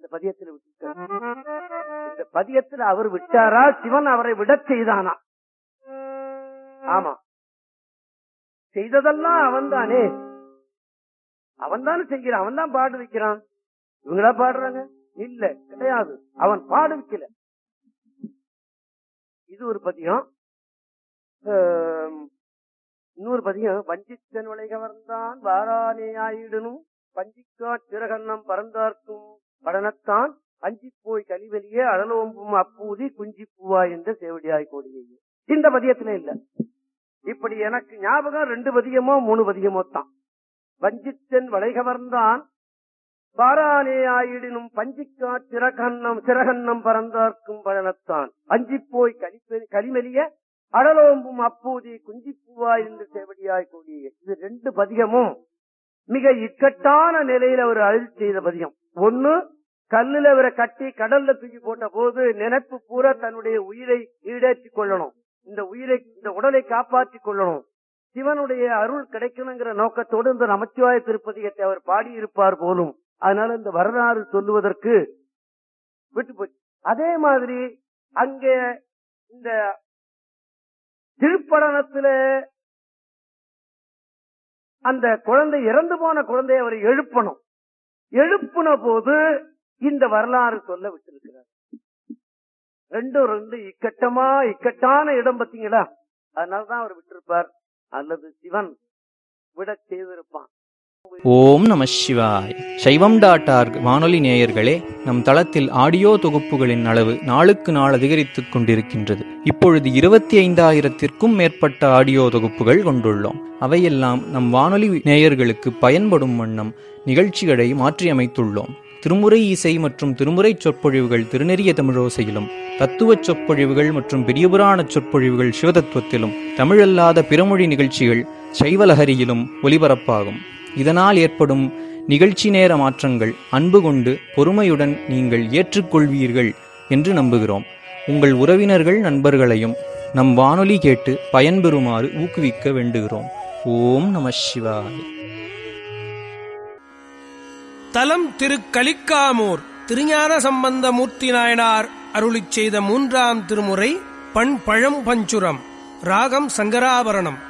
பதியத்துல விட்டுட்டார் இந்த பதியத்துல அவர் விட்டாரா சிவன் அவரை விடச் செய்தானா ஆமா செய்ததெல்லாம் அவன் தானே அவன் தானே செய்கிறான் அவன் தான் பாடு வைக்கிறான் இவங்களா பாடுறாங்க இல்ல கிடையாது அவன் பாடு வைக்கல இது ஒரு பதியம் ஆம், இன்னொரு பதியம் வஞ்சித்தன் விலை கவர்ந்தான் வாரானே ஆயிடனும் பஞ்சிக்கா சிறகன்னம் பறந்தார்க்கும் படனத்தான் அஞ்சி போய் கலிவெளியே அழலோம்பும் அப்பூதி குஞ்சி பூவா என்ற சேவடியாய் கோடியே இந்த பதியத்துல இல்ல இப்படி எனக்கு ஞாபகம் ரெண்டு பதியமோ மூணு பதியமோ தான் வஞ்சித்தன் வளை கவர்ந்தான் பாரானே ஆயிடினும் பஞ்சிக்கா சிறகன்னம் சிறகன்னம் பறந்தார்க்கும் பழனத்தான் அஞ்சி போய் கலிப்பெ- கலிமெலிய அடலோம்பும் அப்பூதி குஞ்சிப்பூவாய் என்று சேவடியாய் கூடிய இது ரெண்டு பதிகமும் மிக இக்கட்டான நிலையில அவர் அழுதி செய்த பதிகம் ஒண்ணு கல்லுல அவரை கட்டி கடல்ல தூக்கி போட்ட போது நினைப்பு பூரா தன்னுடைய உயிரை ஈடேற்றிக் கொள்ளணும் இந்த உயிரை இந்த உடலை காப்பாற்றிக் கொள்ளணும் சிவனுடைய அருள் கிடைக்கணுங்கிற நோக்கத்தோடு இந்த நமச்சிவாய திருப்பதிகத்தை அவர் பாடியிருப்பார் போலும் அதனால இந்த வரலாறு சொல்லுவதற்கு விட்டு போச்சு அதே மாதிரி அங்கே இந்த திருப்படனத்துல அந்த குழந்தை இறந்து போன குழந்தையை அவர் எழுப்பணும் எழுப்புன போது இந்த வரலாறு சொல்ல விட்டிருக்கிறார் ரெண்டும் ரெண்டு இக்கட்டமா இக்கட்டான இடம் பாத்தீங்களா அதனாலதான் அவர் விட்டிருப்பார் அல்லது சிவன் விட செய்திருப்பான் ஓம் நம சிவாய் சைவம் டாட் ஆர்க் வானொலி நேயர்களே நம் தளத்தில் ஆடியோ தொகுப்புகளின் அளவு நாளுக்கு நாள் அதிகரித்துக் கொண்டிருக்கின்றது இப்பொழுது இருபத்தி ஐந்தாயிரத்திற்கும் மேற்பட்ட ஆடியோ தொகுப்புகள் கொண்டுள்ளோம் அவையெல்லாம் நம் வானொலி நேயர்களுக்கு பயன்படும் வண்ணம் நிகழ்ச்சிகளை மாற்றியமைத்துள்ளோம் திருமுறை இசை மற்றும் திருமுறை சொற்பொழிவுகள் திருநெறிய தமிழோசையிலும் தத்துவச் சொற்பொழிவுகள் மற்றும் பெரியபுராண சொற்பொழிவுகள் சிவதத்துவத்திலும் தமிழல்லாத பிறமொழி நிகழ்ச்சிகள் சைவலஹரியிலும் ஒலிபரப்பாகும் இதனால் ஏற்படும் நிகழ்ச்சி நேர மாற்றங்கள் அன்பு கொண்டு பொறுமையுடன் நீங்கள் ஏற்றுக்கொள்வீர்கள் என்று நம்புகிறோம் உங்கள் உறவினர்கள் நண்பர்களையும் நம் வானொலி கேட்டு பயன்பெறுமாறு ஊக்குவிக்க வேண்டுகிறோம் ஓம் நம சிவாய தலம் திரு கலிக்காமூர் திருஞான சம்பந்த மூர்த்தி நாயனார் அருளிச் செய்த மூன்றாம் திருமுறை பண் பழம் பஞ்சுரம் ராகம் சங்கராபரணம்